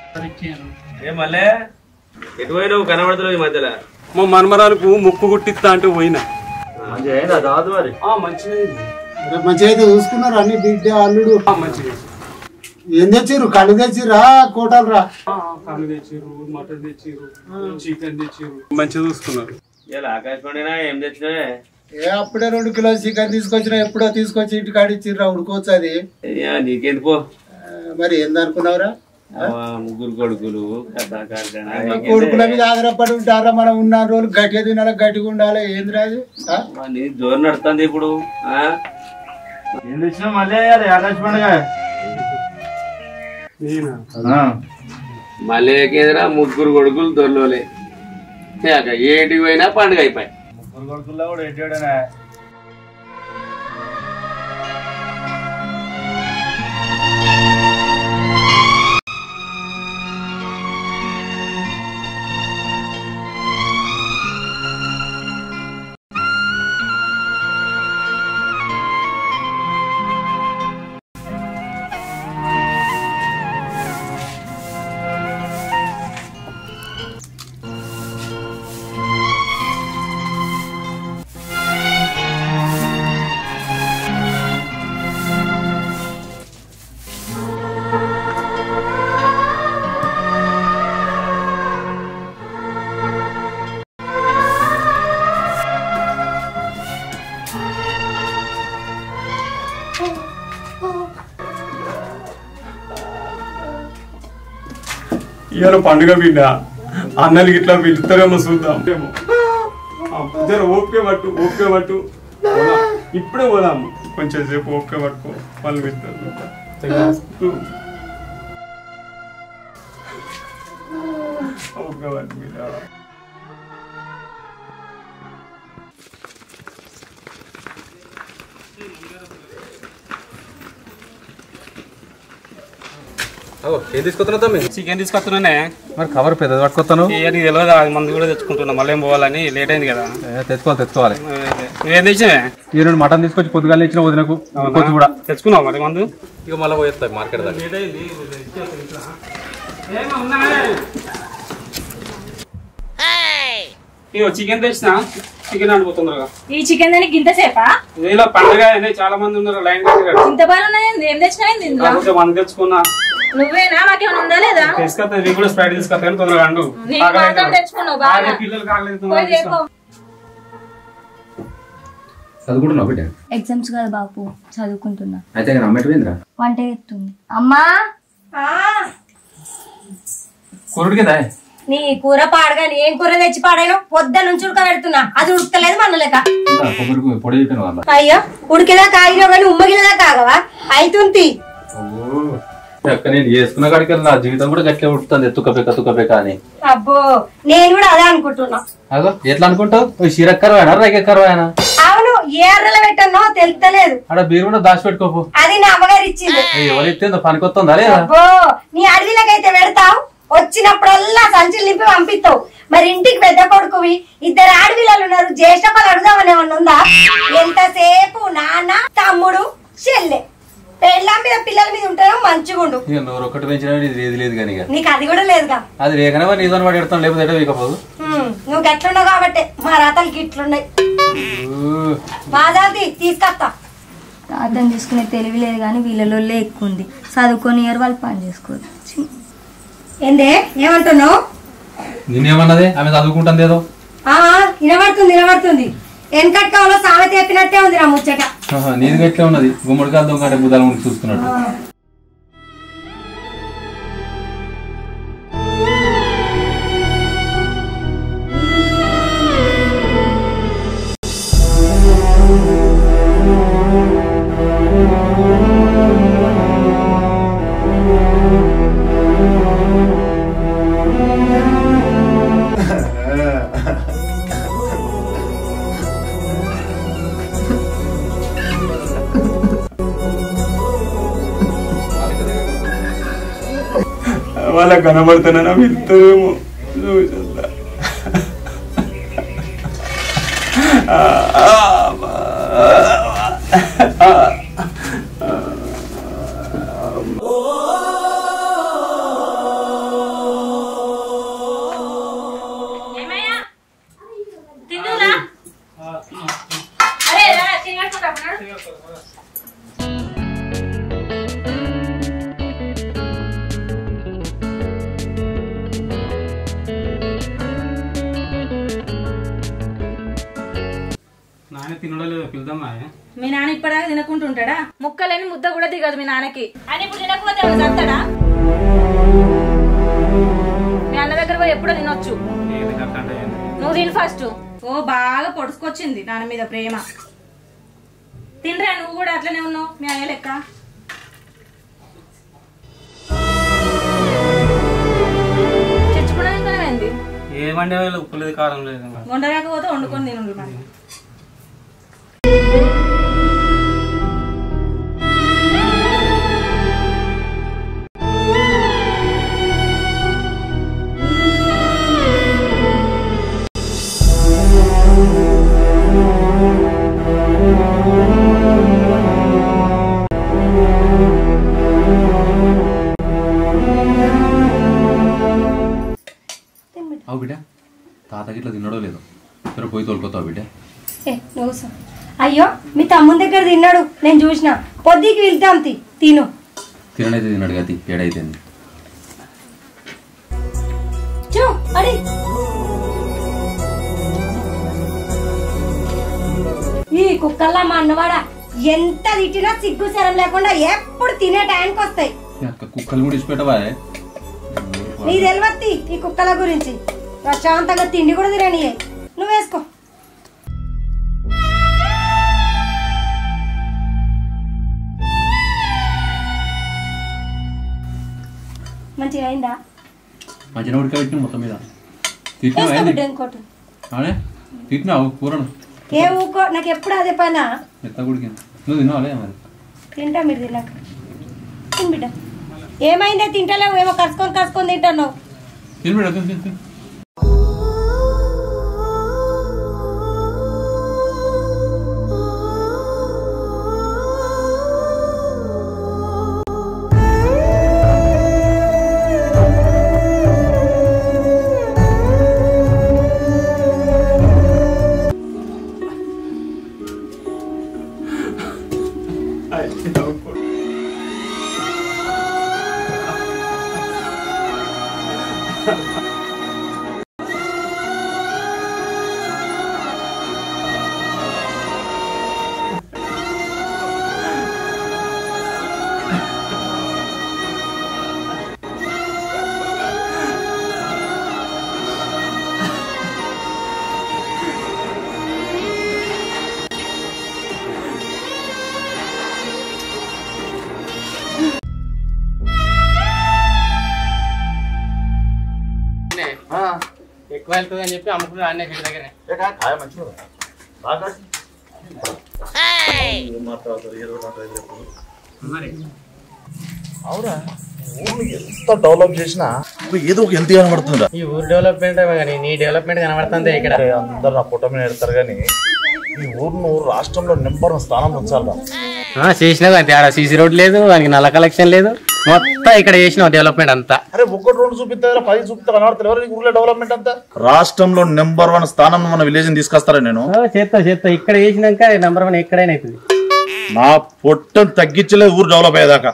ఏ మళ్ళీ ఎటు పోయినావు కనబడతలేవు ఈ మధ్యలో మా మనమరాలకు ముక్కు గుట్టిస్తా అంటే పోయినా మంచిగా అయిందా దాదు మరి మంచిగా రేపు మంచిగా అయితే చూసుకున్నారు అన్ని బిడ్డ అల్లుడు మంచిగా ఏం తెచ్చిర్రు కళ్ళు తెచ్చిర్రా కోటలు రా కళ్ళు తెచ్చిర్రు మటన్ తెచ్చిర్రు చికెన్ తెచ్చిర్రు మంచిగా చూసుకున్నారు ఇలా ఆకాశవాణినా ఏం తెచ్చినావే ఏ అప్పుడే రెండు కిలో చికెన్ తీసుకొచ్చినా ఎప్పుడో తీసుకొచ్చి ఇంటికి ఆడిచ్చిర్రా ఉడుకోవచ్చు అది అయ్యా నీకెందుకు పో ఆ, మరి ఏందనుకున్నావురా అవ్వ, ముగ్గురు కొడుకులు కథా కార్ఖానా ఆ కొడుకుల మీద ఆధారపడి ఉంటారా మనం ఉన్న రోజులు గట్టిగా తినాలి గట్టిగా ఉండాలి ఏందిరా అది ఆ? అవ్వ, నీ జోరు నడుతుంది ఇప్పుడు ఆ? ఏం తెచ్చినావు మళ్ళీ ఆకాశ పండుగ నేనా మళ్ళీ కేంద్ర ముగ్గురు కొడుకులు దొరలోలే ఏటికి పోయినా పండుగ అయిపోయి ముగ్గురు కొడుకుల్లో కూడా ఎట్టాడనా ఇవాళ పండుగ బిడ్డ అన్నలకి ఇట్లా పిలుస్తారేమో చూద్దాం ఏమో. ఆ, జర ఓపిక పట్టు ఓపిక పట్టు పోదాం. ఇప్పుడే పోదాము కొంచెం సేపు ఓపిక పట్టుకో వాళ్ళు పిలుస్తారు ఓపిక పట్టు బిడ్డ ఏం తీసుకొస్తున్నావు తమ్మి చికెన్ తీసుకొస్తున్నానే మరి కవర్ పెద్దది పట్టుకొస్తాను ఏ నీకు తెలియదు అది మందు కూడా తెచ్చుకుంటున్నా మళ్ళీ ఏం పోవాలని లేట్ అయింది కదా తెచ్చుకోవాలి తెచ్చుకోవాలి నువ్వేం తెచ్చినవే ఈ రెండు మటన్ తీసుకొచ్చి పొద్దుగాల ఇచ్చిన వదినకు ఇంకొచ్చి కూడా తెచ్చుకున్నావు మరి మందు ఇక మళ్ళీ పోయేస్తాయి మార్కెట్ దాకా ఇగో చికెన్ తెచ్చిన చికెన్ అడిపోతుందిగా ఈ చికెన్ దానికి గింత సేపా ఇలా పండగ అయింది చాలా మంది ఉన్నారు లైన్ కట్టి ఇంత బాగున్నాయి ఏం తెచ్చినాయింది ఇందులో కాకపోతే మంది తెచ్చుకున్నా నువ్వేనా మాకేమైనా ఉందా లేదా తీసుకొస్తా నీకు కూడా స్ప్రైట్ తీసుకొస్తాను తొందరగా అండు నీకు మాత్రం తెచ్చుకున్నావు బాగా పిల్లలు కాగలేదు పోయి దేకో. చదువుకుంటున్నావు బిడ్డ ఎగ్జామ్స్ కదా బాపు చదువుకుంటున్నా అయితే నేను అమ్మటి పోయిందిరా వంట ఎత్తుంది అమ్మా కురుడు కదా నీ కూర పాడగా ఏం కూర తెచ్చి పాడాను పొద్దు నుంచి ఉడకబెడుతున్నా అది ఉడకలేదు మన లెక్క కొబ్బరికి పొడి చెప్పాను వాళ్ళ అయ్యో ఉడికినా కాగినా కానీ ఉమ్మగిలినా కాగవా అయితుంది అక్క నేను చేసుకున్న కాడికి నా జీవితం కూడా గట్లే ఉడుతుంది తుక్కపేక తుక్కపేక అని అబ్బో నేను కూడా అదే అనుకుంటున్నా అదో ఎట్లా అనుకుంటావు చీరక్కరవాయనా రేగక్కరవాయనా అవును ఏ అర్రలో పెట్టానో తెలుస్తలేదు ఆడ బీరు కూడా దాచి పెట్టుకోపు అది నా అమ్మగారు ఇచ్చింది ఎవరు ఇచ్చిందో పనికొస్తుందా లేదా అబ్బో నీ అడవిలకైతే పెడతావు వచ్చినప్పుడల్లా సంచులు నింపి పంపిస్తావు మరి ఇంటికి పెద్ద కొడుకువి ఇద్దరు ఆడవిల్లలు ఉన్నారు జ్యేష్ఠ పలు అడుగుదామని ఏమన్నా ఉందా ఎంతసేపు నాన్న తమ్ముడు చెల్లె పెళ్ళాం మీద పిల్లల మీద ఉంటారో మంచిగుండు ఇక నూరు ఒక్కటి పెంచిన ఇది ఏది లేదు కానీ ఇక నీకు అది కూడా లేదుగా అది రేగనే మరి నీతో వాడు ఎడతాను లేకపోతే ఎడ వీకపోదు హ్మ్, నువ్వు గట్లున్నావు కాబట్టి మా రాతలు గిట్లున్నాయి బాధాది తీసుకొస్తా అర్థం చేసుకునే తెలివి లేదు కానీ వీళ్ళలో ఎక్కువ ఉంది చదువుకొని ఇయర్ వాళ్ళు పని చేసుకోరు ఛీ. ఏందే ఏమంటున్నావు నేనేమన్నది ఆమె చదువుకుంటుంది ఏదో ఆ, వినబడుతుంది వినబడుతుంది వెనకట్కంలో సామెత చెప్పినట్టే ఉంది నా ముచ్చట ఆహా, నీది గట్లే ఉన్నది గుమ్మడికాయలు దొంగ అంటే బుధాల ముందు చూసుకున్నట్టు వాళ్ళ కనబడుతున్నా వెళ్తారేమో చూసేద్దా. ఆ, ఆ, ఆ, ఆ. తినడో లేదో పిలుదామా మీ నాన్న ఇప్పటిదాకా తినకుంటుంటాడా ముక్కలేని ముద్ద కూడా దిగదు మీ నాన్నకి అని ఇప్పుడు తినకపోతే ఏమైనా చస్తాడా మీ అన్న దగ్గర పోయి ఎప్పుడో తినొచ్చు ఏది కట్టంటే ఏంది? నువ్వు తిని ఫస్ట్ ఓ బాగా పొడుచుకొచ్చింది నాన్న మీద ప్రేమ తినరా నువ్వు కూడా అట్లనే ఉన్నావు మీ అయ్య లెక్క చచ్చిపోవడానికి ఏంది ఏమంటే వాళ్ళు ఉప్పు లేదు కారం లేదు ఇంకా. వండలేకపోతే వండుకొని తినుండ్రు మరి అవు బిడ్డ తాతకి ఇట్లా తినడో లేదో సరే పోయి తోలుకోతావు బిడ్డ ఏ, నువ్వు స- అయ్యో మీ తమ్ముని దగ్గర తిన్నాడు నేను చూసిన పొద్దుకి వెళ్తాం తి తిను తినడైతే తిన్నాడు గతి ఏడైతుంది చూ అడి ఈ కుక్కల్లా మా అన్నవాడ ఎంత తిట్టినా సిగ్గు శరం లేకుండా ఎప్పుడు తినే టైంకి వస్తాయి ఈ అక్క కుక్కలు కూడా ఇచ్చిపెట్టవా నీ తెలివత్తి ఈ కుక్కల గురించి ప్రశాంతంగా తిండి కూడా తినని నువ్వు వేసుకో మంచిగా అయిందా మంచిగా ఉడకబెట్టిన మొత్తం మీద తిట్టినావు వేసుకో ఏంది బిడ్డ ఇంకోటి అనే తిట్టినావు కూరను ఏ ఊకో నాకు ఎప్పుడు అదే పనా మెత్త గుడికింది నువ్వు తిన్నావులే మరి తింటా మీరు తిన్నాక తిని బిడ్డ ఏమైందే తింటలేవు ఏమో కరుచుకొని కరుచుకొని తింటున్నావు తిని బిడ్డ తిని తిని తిని ఎక్కువ వెళ్తుంది అని చెప్పి అమ్ముకున్నాడు అన్నీ వీడి దగ్గరే మరి ఎంత డెవలప్ చేసినా ఏదో ఒక హెల్తీ కనబడుతుందా ఈ ఊరు డెవలప్మెంట్ కానీ నీ డెవలప్మెంట్ కనబడుతుంది ఇక్కడ అందరు నా పుట్ట మీద పెడతారు కానీ ఈ ఊరును రాష్ట్రంలో నెంబర్ వన్ స్థానం ఉంచాలి చేసినావు అంతే ఆడ సీసీ రోడ్ లేదు దానికి నల్ల కలెక్షన్ లేదు మొత్తం ఇక్కడ చేసినావు డెవలప్మెంట్ అంతా అరే ఒక్కటి రెండు చూపిస్తా పది చూపిస్తా కనబడతారు ఎవరు ఊర్లో డెవలప్మెంట్ అంతా రాష్ట్రంలో నెంబర్ వన్ స్థానం మన విలేజ్ తీసుకొస్తారా నేను చేస్తా చేస్తా ఇక్కడ చేసినాక నెంబర్ వన్ ఎక్కడైనా అవుతుంది నా పొట్టను తగ్గించలే ఊరు డెవలప్ అయ్యేదాకా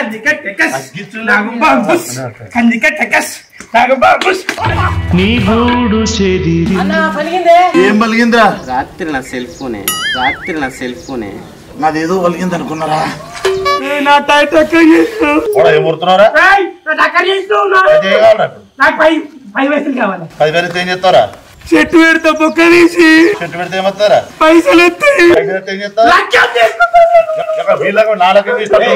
ఏం పలిగిందిరా రాత్రి నా సెల్ ఫోనే రాత్రి నా సెల్ ఫోనే నాదేదో పలిగింది అనుకున్నారా ఏం కొడుతున్నారా అయితే ఏం కావాలా ఇప్పుడు? పది వేలు ఇస్తే ఏం చేస్తారా చెట్టు పెడతా పొక్క తీసి చెట్టు పెడితే ఏమవుతారా పైసలు ఎత్తాయి పైసలు ఎత్తే ఏం చేస్తారా ఎక్కడ వీళ్ళకు నాలుగు ఇస్తారు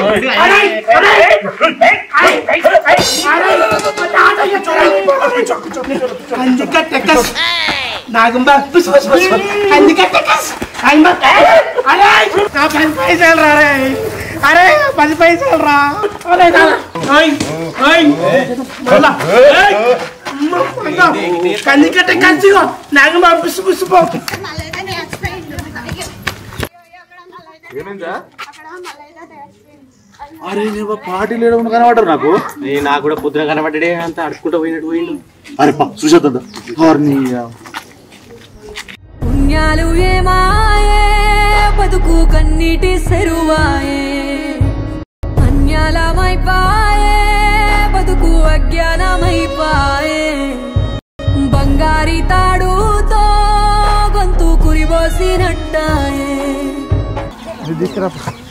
నాగుంబా పుస్ పుస్ పుస్ అందుకట్టే అరే నా పది పైసలు రా రే అరే పది పైసలు రా అరే నా ఓయ్ ఓయ్ మళ్ళా ఏయ్! అమ్మ, అమ్మ. కందికట్టే కంచిగో నాగుంబా పుస్ పుస్ పో అరే నేను పార్టీ లేడు కనబడ్డారు నాకు నాకు కూడా పొద్దున కనబడ్డాడే అంత అడుక్కుంటూ పోయినట్టు పోయిండు అరే పా చూసేద్దా హార్ని పుణ్యాలు ఏమాయే బతుకు కన్నీటి సెరువాయే అన్యాలమైపాయే బతుకు అజ్ఞానమైపాయే బంగారి తాడుతో గొంతు కురిబోసినట్టాయే తీసుకురా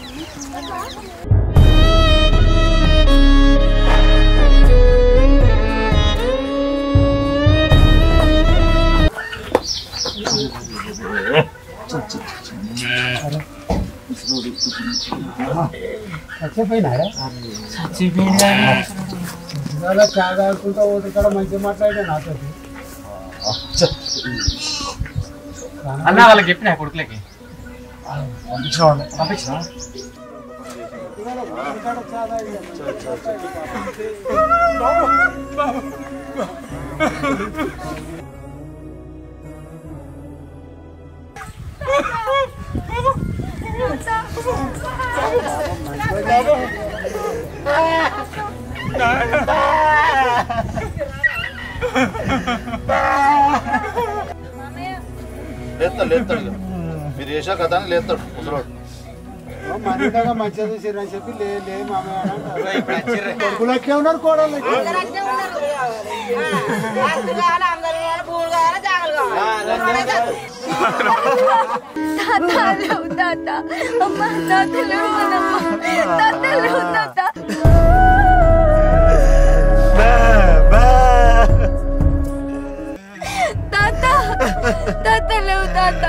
చచ్చిపోయినారా చచ్చిపోయినా కాదాడుకుంటా పోతుంటాడు మంచిగా మాట్లాడే నాతో అన్న వాళ్ళకి చెప్పిన కొడుకులకి పంపించిన పంపించిన లేస్తాడు లేస్తాడు ఇక. మీరు చేసా కదా అని లేస్తాడు ముసలోడు మనగా మంచిగా చూసిర్రు అని చెప్పి లే లే మామయ్య అని అంటారు. కొడుకులకే ఉన్నారు కోడళ్ళకి తాత లేవు తాత అమ్మ తాత లేవు మనమ్మ తాత లేవు తాత తాత తాత లేవు తాత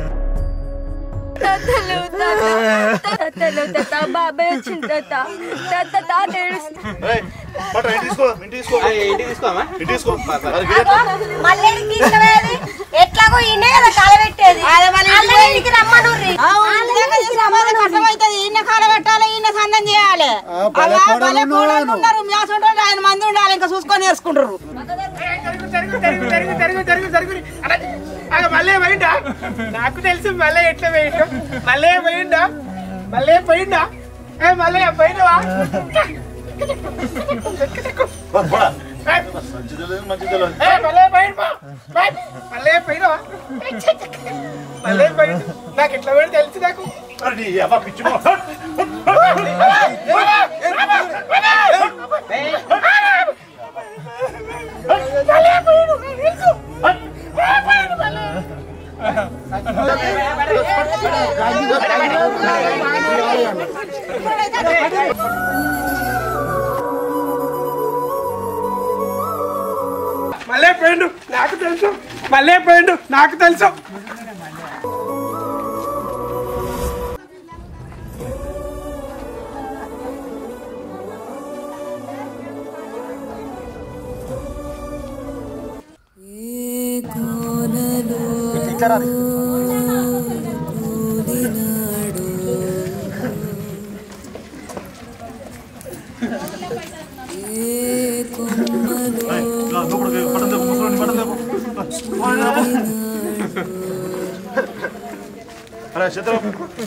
తాత లేవు తాత తాత లేవు తాత బాబాయ్ వచ్చింది తాత తాత తాత ఏడుస్తుంది ఏయ్, పట్టు, ఇంటికి తీసుకో ఇంటికి తీసుకో ఇంటికి తీసుకోమా ఇంటికి తీసుకో మరి గిరి- మళ్ళీ తీసుకుపోయేది ఎట్లాగో ఈయనే కదా కలబెట్టేది అల్లరికి రమ్మనుర్రి కష్టమైతుంది ఈయన కాలబెట్టాలి ఈయన సందం చేయాలి అలా భలే కోడళ్ళు ఉన్నారు మేసుంటారు ఆయన మంది ఉండాలి ఇంకా చూసుకొని వేసుకుంటారు జరుగు జరుగు జరుగు జరుగు జరుగు అలా మళ్ళీ పోయిందా నాకు తెలుసు మళ్ళీ ఎట్లా పోయిండు మళ్ళీ పోయిందా మళ్ళీ పోయిందా ఏ మళ్ళీ పోయినవా పో, పోరా. మంచిది లేదు మంచిది తెలియదు ఏ మళ్ళీ పోయిండు మళ్ళీ పోయినవా మళ్ళీ పోయిండు నాకు ఎట్లా పోయింది తెలుసు నాకు అరే నీ అవ్వ పిచ్చి మొహం. మళ్ళీ పోయిండు నాకు తెలుసు మళ్ళీ పోయిండు నాకు తెలుసు అరే చేతులు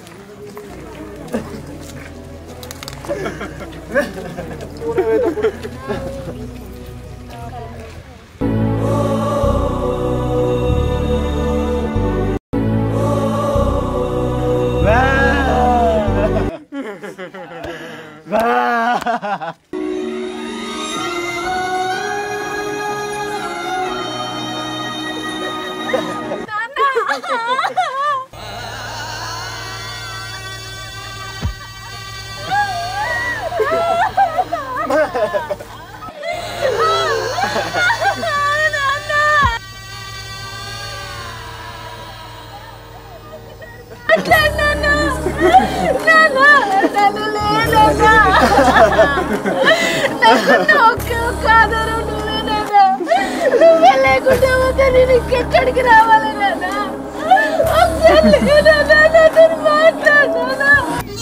నువ్వే లేకుండా పోతే నేను ఇంకెక్కడికి రావాలి నాన్న ఒకసారి లేనా నాన్న మాట్లాడునా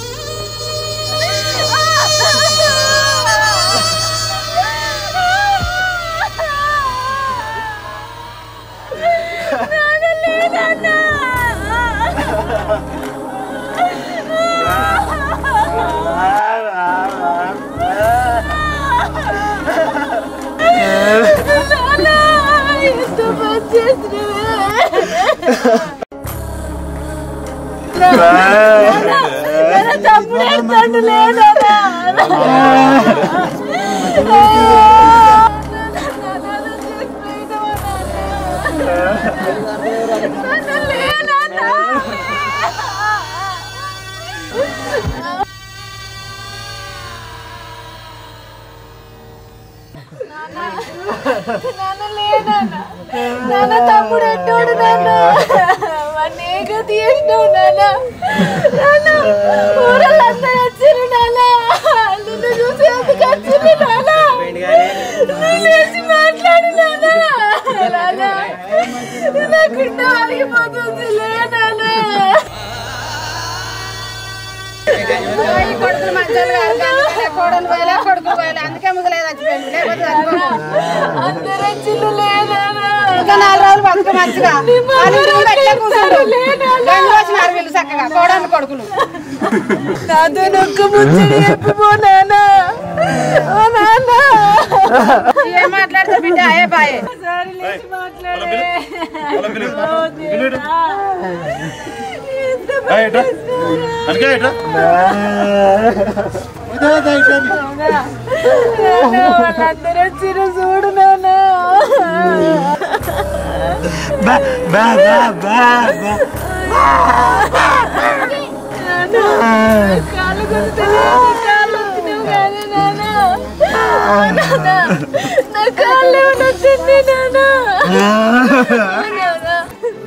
ఎంత పని చేసిన తమ్ముడే తండ్రి లేదా లేనా నాన్న లేనాన్న నాన్న తమ్ముడు ఎట్టోడు నాన్న వాడిని ఏగా తీసినావు నాన్న నాన్న ఊరలందరూ వచ్చిరు నాన్న నిన్ను చూసి ఎందుకు వచ్చిరు నాన్న నువ్వు లేచి మాట్లాడు నాన్న నాన్న నాకు ఆగిపోతుంది లే నాన్న ఈ కొడుకులు మంచోళ్ళు కాదు కానీ కోడలు పోయలే కొడుకులు పోయలే అందుకే ముసలేదు చచ్చిపోయింది లేకపోతే చచ్చిపోయింది అందరూ వచ్చిళ్ళు లేనా ఇంకా నాలుగు రోజులు బతుక మంచిగా వాళ్ళ ఇంటి ముందు అట్లే కూర్చుంటారు గంగ వచ్చినారు వీళ్ళు చక్కగా కోడలు కొడుకులు నాతో నొక్క ముచ్చడి చెప్పిపో నాన్న ఓ నాన్న ఏం మాట్లాడతారు బిడ్డ అయ్యే బాయే ఒకసారి లేచి మాట్లాడే వాళ్ళందరూ వచ్చిరు చూడు నాన్న కాళ్ళు గుర్తులేదు కాళ్ళు వచ్చినావు కానీ నాన్న నాన్న నా కాళ్ళు ఏమైనా వచ్చింది నాన్న నాన్న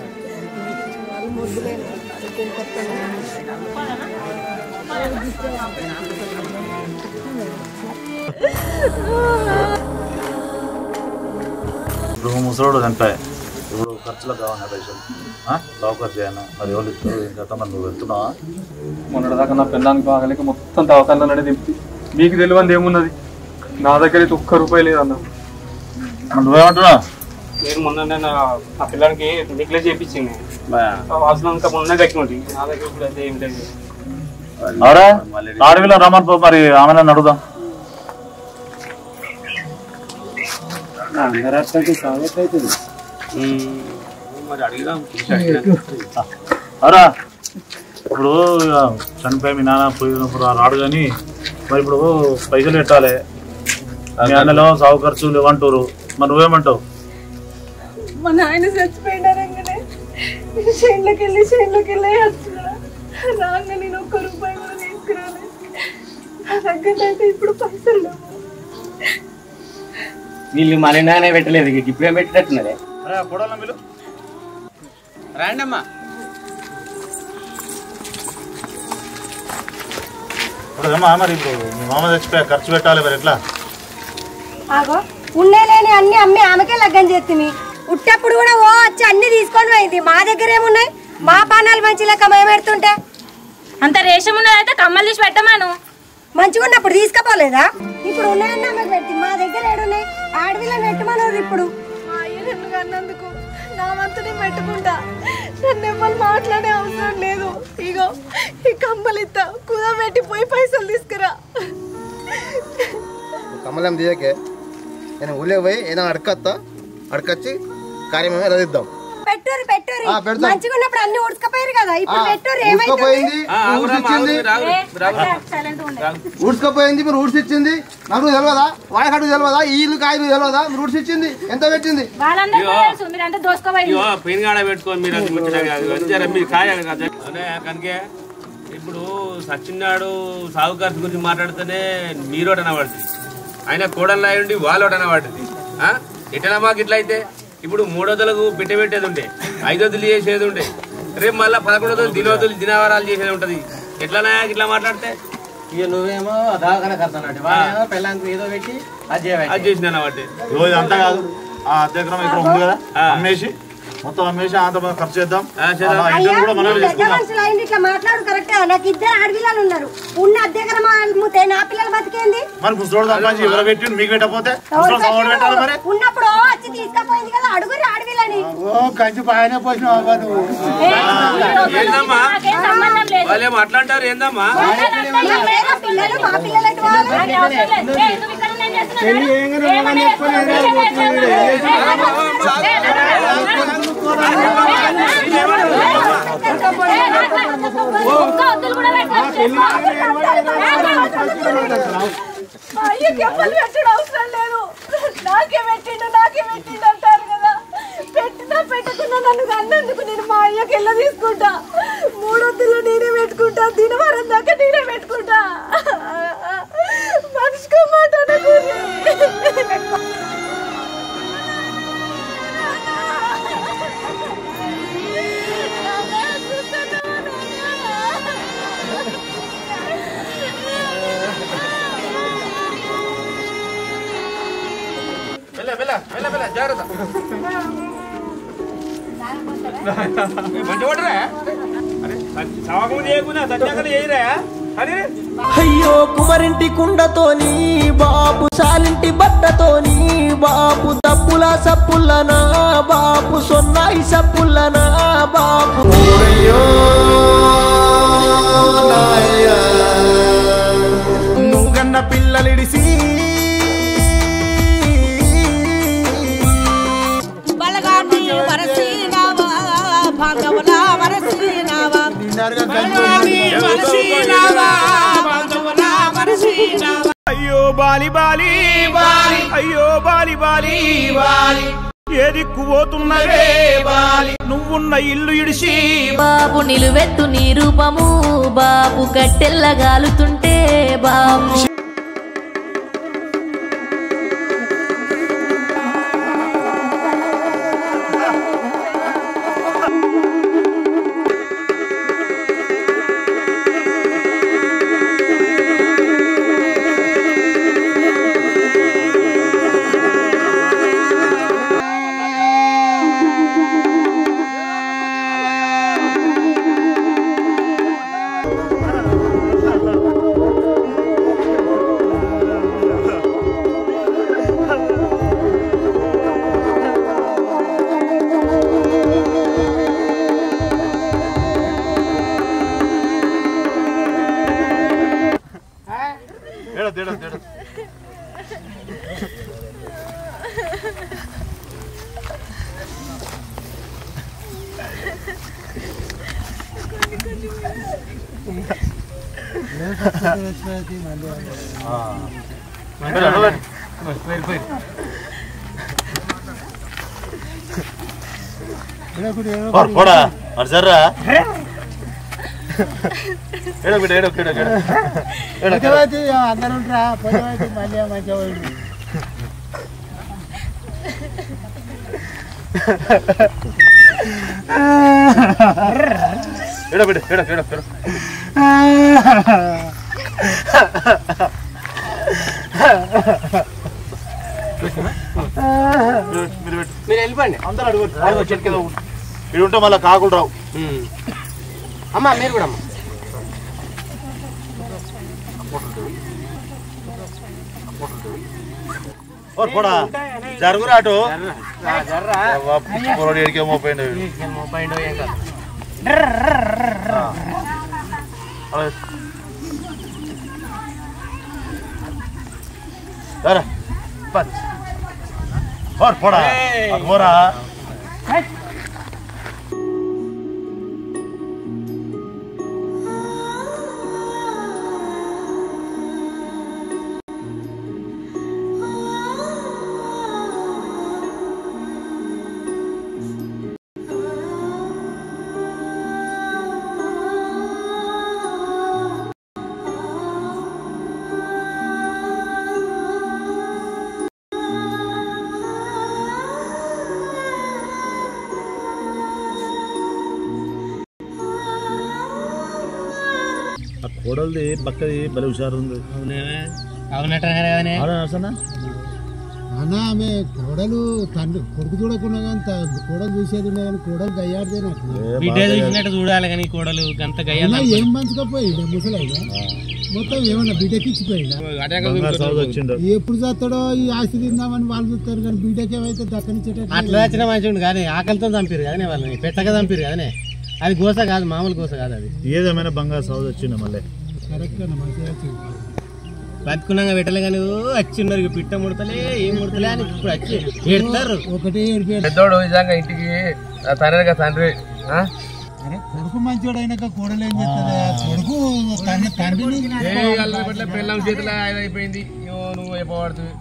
ఇప్పుడు ముసలోడు చనిపోయా ఇప్పుడు ఖర్చులకు కావాలి పైసలు ఆ? లావు ఖర్చు చేయను మరి ఎవరు ఇస్తారు ఇంకా మరి నువ్వు వెళ్తున్నావా మొన్నటిదాకా నా పిల్లానికి బాగలేక మొత్తం దవాఖానలోనే దింపి మీకు తెలియంది ఏమున్నది నా దగ్గర అయితే ఒక్క రూపాయి లేదన్న మరి నువ్వేమంటున్నావు నేను మొన్న నేను ఆ పిల్లలకి నెక్లెస్ చేయించింది వాసనంతా మొన్న కట్టినోటి నా దగ్గర ఇప్పుడు అయితే ఏం లేదు అవరా ఆడవిలో రమ్మని పో మరి ఆమె నన్ను అడుగుదాం అందరూ అట్లయితే సాగట్ అవుతుంది మరి అడిగిదాం అవరా ఇప్పుడు ఇక చనిపోయి మీ నాన్న పోయినప్పుడు ఆ రాడు కానీ మరి ఇప్పుడు పైసలు పెట్టాలి మీ అన్నలో సాగు ఖర్చులు ఇవ్వంటారు మరి నువ్వేమంటావు మా నాయన చచ్చిపోయినారంగానే చేనులోకి వెళ్ళి చేనులోకి వెళ్ళి వచ్చిన రాగా నేను ఒక్క రూపాయి కూడా తీసుకురాలేదు నా దగ్గర అయితే ఇప్పుడు పైసలు లేవు వీళ్ళు మన నానే పెట్టలేదు ఇక ఇప్పుడే పెట్టినట్టున్నదే పొడవలం వీళ్ళు రాండమ్మా ఇప్పుడు ఏమా మరి ఇప్పుడు మీ మామ చచ్చిపోయా ఖర్చు పెట్టాలి మరి ఎట్లా ఆగో ఉండే లేని అన్ని అమ్మి ఆమెకే లగ్గం చేస్తుంది ఉట్టప్పుడు కూడా ఓ వచ్చి అన్ని తీసుకొని పోయింది మా దగ్గర ఏమున్నాయి మా పానాలు మంచి లెక్క మేము పెడుతుంటే అంత రేషం ఉన్నదైతే కమ్మలు తీసి పెట్టమాను మంచిగా ఉన్నప్పుడు తీసుకపోలేదా ఇప్పుడు ఉన్నాయన్న ఆమెకు పెట్టి మా దగ్గర ఏడున్నాయి ఆడవిలో పెట్టమన్నారు ఇప్పుడు మా అయ్య నన్ను కన్నందుకు నా వంతు నేను పెట్టుకుంటా నన్ను ఎవ్వరు మాట్లాడే అవసరం లేదు ఇగో ఈ కమ్మలు ఇస్తా కుదబెట్టి పోయి పైసలు తీసుకురా కమలం దియకే నేను ఊళ్ళో పోయి ఏదైనా అడకత్తా అడకొచ్చి కార్యక్రమం రదిద్దాం పెట్టురు పెట్టురు ఆ, పెడతాం. మంచిగా ఉన్నప్పుడు అన్ని ఉడకపోయారు కదా ఇప్పుడు ఆ, పెట్టురు ఉడకపోయింది ఊడ్చిచ్చింది ఊడ్చుకపోయింది మీరు ఊడ్చిచ్చింది నాకు తెలియదా వాడకాడు తెలియదా ఈ ఇల్లు కాయలు తెలియదా మీరు ఊడ్చిచ్చింది ఎంత పెట్టింది వాళ్ళందరూ తెలుసు మీరంతా దోసుకోవాలి ఇగో పెయిన్ కాడ పెట్టుకొని మీరు అది ముచ్చట కాదు జర మీరు కాయాలి కదా అనే కనుకే ఇప్పుడు సచ్చిన్నాడు సాగు ఖర్చు గురించి మాట్లాడితేనే మీరు అనబడుతుంది ఆయన కోడలు ఉండి వాళ్ళు అనబడుతుంది ఎట్లా మాకు ఇట్లా అయితే ఇప్పుడు మూడోదలకు పెట్టె పెట్టేది ఉంటే ఐదోదులు చేసేది ఉంటే రేపు మళ్ళీ పదకొండోదులు దినోదులు దినవారాలు చేసేది ఉంటది ఎట్లా ఇట్లా మాట్లాడితే ఇక నువ్వేమో దవాఖాన కడతానంటే వాడేమో పెళ్ళానికి ఏదో పెట్టి అది చేయబట్టి అది చేసిన అన్నమాట రోజు అంతా కాదు ఆ అత్యక్రమం ఇక్కడ ఉంది కదా అమ్మేసి మొత్తం అమ్మేసి అంత మనం ఖర్చు చేద్దాం చేద్దాం. ఆ ఇంటిని కూడా మనం పెద్ద తీసుకుందాం మనుషులు అయింది ఇట్లా మాట్లాడు కరెక్టే నాకు ఇద్దరు ఆడపిల్లలు ఉన్నారు ఉన్న అద్దెకర అమ్ముతే నా పిల్లలు బతికేంది మరి ముసలోడు సంపాదించి ఎవరు పెట్టి మీకు పెట్టకపోతే ముసలోడు సవాడు పెట్టాలి మరి ఉన్నప్పుడు ఓ వచ్చి తీసుకపోయింది కదా అడుగురు ఆడపిల్లని ఓ కంచి పైన పోసిన నువ్వు ఏందమ్మా నాకేం సంబంధం లేదు వాళ్ళేమో అట్లా అంటారు ఏందమ్మా నా పిల్లలు మా పిల్లలు ఎటు పోవాలి? నాకు అవసరం లేదు. ఏ, నువ్వు ఇక్కడ నేను చేస్తున్నా ఏమన్నా ఒక్క వద్దులు కూడా మా అయ్యకి ఎవ్వరు పెట్టడం అవసరం లేదు నాకే పెట్టిండు నాకే పెట్టిండు అంటారు కదా పెట్టినా పెట్టకుండా నన్ను కన్నందుకు నేను మా అయ్యకి వెళ్ళ తీసుకుంటా మూడొద్దులు నేనే పెట్టుకుంటా దినవారం దాకా నేనే పెట్టుకుంటా మనిషికో మాట అనకూడదు. మెల్ల మెల్ల మెల్ల మెల్ల జాగ్రత్త మంచి కొట్టరా అరే సవాకం చేయకుండా సత్యాకలు చేయరా అరే అయ్యో కుమరింటి కుండతోని బాపు సాలింటి బట్టతోని బాపు తప్పుల సప్పుల్లనా బాపు సొన్నాయి సప్పుల్లనా బాపు నువ్వుగన్న పిల్లలిడిసి బలగాన్ని వరసీనావా భాగవలా వరసీనావా అయ్యో బాలి బాలి బాలి అయ్యో బాలి బాలి బాలి ఏ దిక్కు పోతున్నవే బాలి నువ్వున్న ఇల్లు ఇడిసి బాబు నిలువెత్తు నీ రూపము బాబు కట్టెల్లగాలుతుంటే బాబు పోడా మరి సర్రా ఏడో బిడ్డ ఏడో ఏడో ఏడో అందరూ ఉంటారా పొద్దువైతే మళ్ళీ మంచిగా పోయింది ఏడో బిడ్డ ఏడో ఏడో ఏడో మీరు పెట్టు మీరు వెళ్ళిపోండి అందరూ అడుగు అడుగు చెట్టు కింద కూర్చో. ఇడు ఉంటే మళ్ళీ కాకులు రావు అమ్మా మీరు కూడా అమ్మా ఓ పోడా జరుగురా అటు జర్రా పొరడు ఎడికే మోపోయిండు ముప్పై ఏం కాదు సరే పచ్ ఓర్ పోడా అటు పోరా ఆ కోడలది పక్కది భలే హుషారు ఉంది అవునట్టే అవునా అన్న ఆమె కోడలు తండ్రి కొడుకు చూడకుండా కానీ త- కోడలు చూసేది ఉండే కానీ కోడలు గయ్యాడితే నాకు బిడ్డ చూసినట్టు చూడాలి కానీ కోడలు గంత అయినా గయ్యాలి ఏం మంచిగా పోయిండు ముసలైనా మొత్తం ఏమన్నా బిడ్డకి ఇచ్చిపోయిందా బంగారు సౌద్ వచ్చిండు ఎప్పుడు చేస్తాడో ఈ ఆస్తి తిందామని వాళ్ళు చూస్తారు కానీ బిడ్డకి ఏమైతే దక్కనిచ్చేటట్టు అట్లా వచ్చిన మంచిగా కానీ ఆకలితో చంపారు కదనే వాళ్ళని పెట్టక చంపారు కదనే అది గోస కాదు మామూలు గోస కాదు అది ఏదేమైనా బంగారు సౌద్ వచ్చిండు మళ్ళీ కరెక్ట్ అన్న మంచిగా వచ్చింది. బతుకున్నాగా పెట్టలే కానీ వచ్చిన్నారు ఇక పిట్ట ముడతలే ఏం ముడతలే అని ఇప్పుడు వచ్చి పెడతారు ఒకటే ఏడిపి పెద్దోడు నిజంగా ఇంటికి తండ్రిగా తండ్రి ఆ? అరే కొడుకు మంచోడు అయినాక కోడలు ఏం చేస్తుంది కొడుకు తండ్రి తండ్రిని ఏ అల్లరి పట్ల పెళ్ళం చేతిలో ఆయన అయిపోయింది ఇగో నువ్వు అయిపోవడుతుంది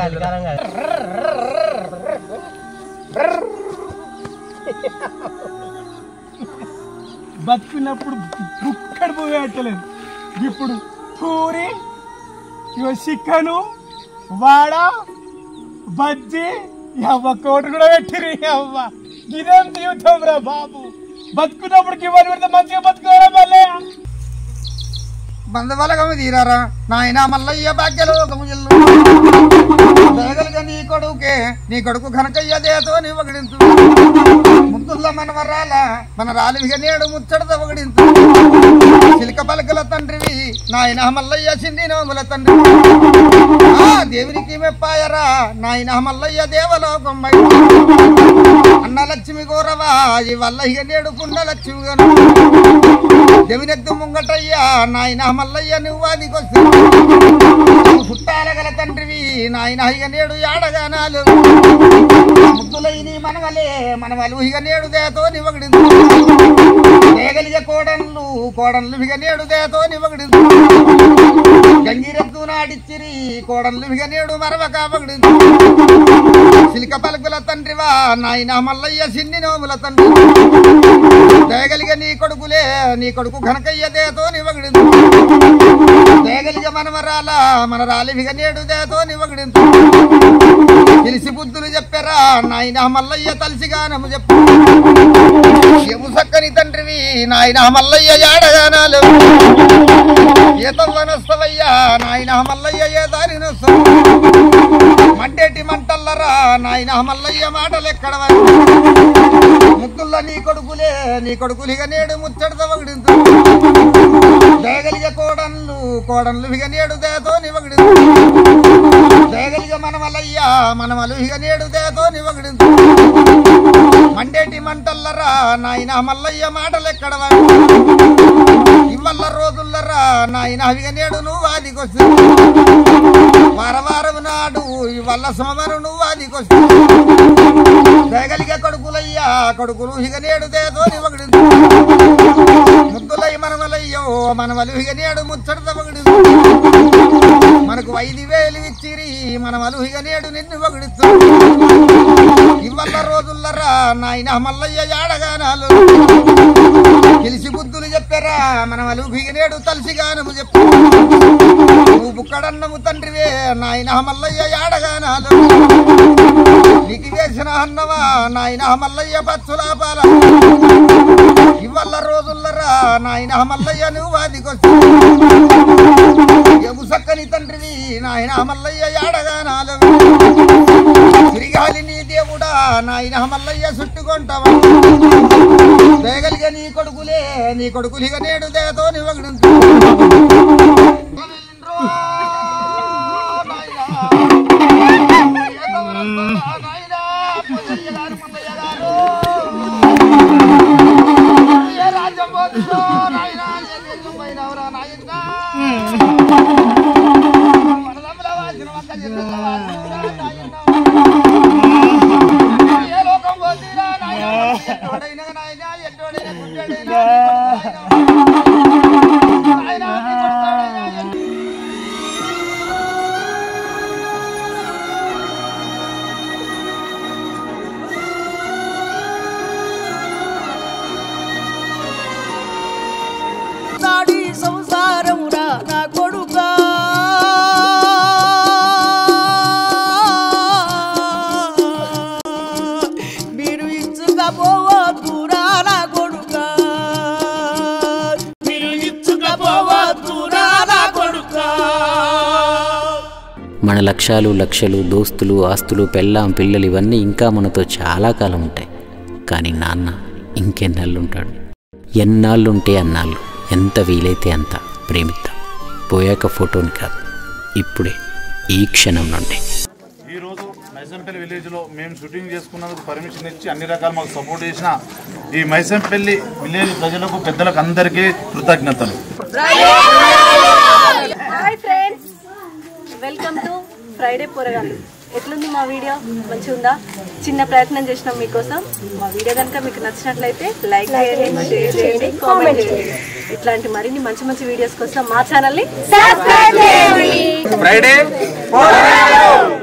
బతుకున్నప్పుడు బుక్కడు పోయి పెట్టలేదు ఇప్పుడు పూరి ఇగో చికెను వాడ బజ్జి అవ్వ కోటి కూడా పెట్టిరి అవ్వ ఇదేం జీవితం రా బాబు బతుకున్నప్పుడు ఇవన్నీ పెడితే మంచిగా బతుకోరా మళ్ళీ బంధువలగము తీరారా నాయన మల్లయ్య భాగ్యలోకము జిల్లు దయగలిగా నీ కొడుకే నీ కొడుకు కనకయ్య దేతో నీ వగడించు ముద్దుల్ల మనవరాల మన రాలివిగా నేడు ముచ్చడత వగడించు చిలక పలకల తండ్రివి నాయన మల్లయ్య చిన్ని నోముల తండ్రి ఆ దేవునికి మెప్పాయరా నాయన మల్లయ్య దేవలోకం బయట అన్న లక్ష్మి గౌరవ ఈ వల్ల ఇక నేడు పున్న లక్ష్మి గను దేవినెత్తు ముంగటయ్యా నాయన మల్లయ్య నువ్వు అదికొస్తు చుట్టాల గల తండ్రివి నాయన ఇక నేడు యాడగానాలు ముద్దులైని మనవలే మనవలు ఇక నేడు దేతో నివగడి నేగలిగ కోడన్లు కోడన్లు ఇక నేడు దేతో నివగడి గంగిరెత్తు నాడిచ్చిరి కోడన్లు ఇక నేడు మరవ కాబగడి సిలిక పలుకుల తండ్రివా నాయన మల్లయ్య సిన్ని నోముల తండ్రి దేగలిగ నీ కొడుకులే నీ కొడుకు ఘనకయ్య దేతో నివగడి దేగలిగ మనమరాల మన రాలివిగ నేడు దేతో నివగడి తెలిసి బుద్ధులు చెప్పారా నాయన మల్లయ్య తలసిగానము చెప్పు ఎము సక్కని తండ్రివి నాయన మల్లయ్య యాడగానాలు ఏ తవ్వనొస్తవయ్యా నాయన మల్లయ్య ఏ దారి మండేటి మంటల్లరా నాయన మల్లయ్య మాటలు ఎక్కడ ముద్దుల్ల నీ కొడుకులే నీ కొడుకులిగ నేడు ముచ్చడత వగడించు దేగలిగ కోడన్లు కోడన్లు ఇక నేడు దేతో నివగడించు దేగలిగ మనమలయ్యా మనమలు ఇక నేడు దేతో నివగడించు మండేటి మంటల్లరా నాయన మల్లయ్య మాటలు ఎక్కడ ఇవల్ల రోజుల్లరా నాయన ఇక నేడు నువ్వు ఆదికొచ్చు వారవారం నాడు ఇవల్ల సోమరు నువ్వు ఆదికొచ్చు దేగలిగ కొడుకులయ్యా కొడుకులు ఇక నేడు దేతో నివగడించు ముద్దులై మనమలయ్యో మనమలు ఇక నేడు ముచ్చట వగడి మనకు ఐదు వేలు ఇచ్చిరి మనమలు ఇక నేడు నిన్ను వగడిస్తూ ఇవల్ల రోజుల్లరా నాయన మల్లయ్య యాడగానాలు తెలిసి బుద్ధులు చెప్పారా మనమలు ఇక నేడు తలసిగానము చెప్పు నువ్వు బుక్కడన్నము తండ్రివే నాయన మల్లయ్య యాడగానాలు నీకు వేసిన అన్నవా నాయన మల్లయ్య పచ్చులాపాల ఇవల్ల రోజుల్లరా నాయన మల్లయ్య నువ్వు అదికొచ్చు ఎము సక్కని తండ్రివి నాయన మల్లయ్య యాడగానాలు తిరిగాలి నీ దేవుడా నాయన మల్లయ్య చుట్టుకుంటావా దేగలిగా నీ కొడుకులే నీ కొడుకులిగా నేడు దేతో నివగడించు నాడి సంసారమురా నా కొడుకా మీరు ఇచ్చుకపోవద్దురా నా కొడుకా మీరు ఇచ్చుకపోవద్దురా నా కొడుకా మన లక్ష్యాలు లక్షలు దోస్తులు ఆస్తులు పెళ్ళాం పిల్లలు ఇవన్నీ ఇంకా మనతో చాలా కాలం ఉంటాయి కానీ నాన్న ఇంకెన్నాళ్ళుంటాడు ఎన్నాళ్ళుంటే అన్నాళ్ళు ఎంత వీలైతే అంత ప్రేమిద్దాం పోయాక ఫోటోని కాదు ఇప్పుడే ఈ క్షణం నుండి ఈరోజు మైసంపల్లి విలేజ్లో మేము షూటింగ్ చేసుకున్నందుకు పర్మిషన్ ఇచ్చి అన్ని రకాలు మాకు సపోర్ట్ చేసిన ఈ మైసంపల్లి విలేజ్ ప్రజలకు పెద్దలకు అందరికీ కృతజ్ఞతలు hi friends welcome to Friday పొరగాలు ఎట్లుంది మా వీడియో మంచిగా ఉందా చిన్న ప్రయత్నం చేసినాం మీకోసం మా వీడియో కనుక మీకు నచ్చినట్లయితే లైక్ చేయండి షేర్ చేయండి కామెంట్ చేయండి ఇట్లాంటి మరిన్ని మంచి మంచి వీడియోస్ కోసం మా ఛానల్ని సబ్స్క్రైబ్ చేయండి ఫ్రైడే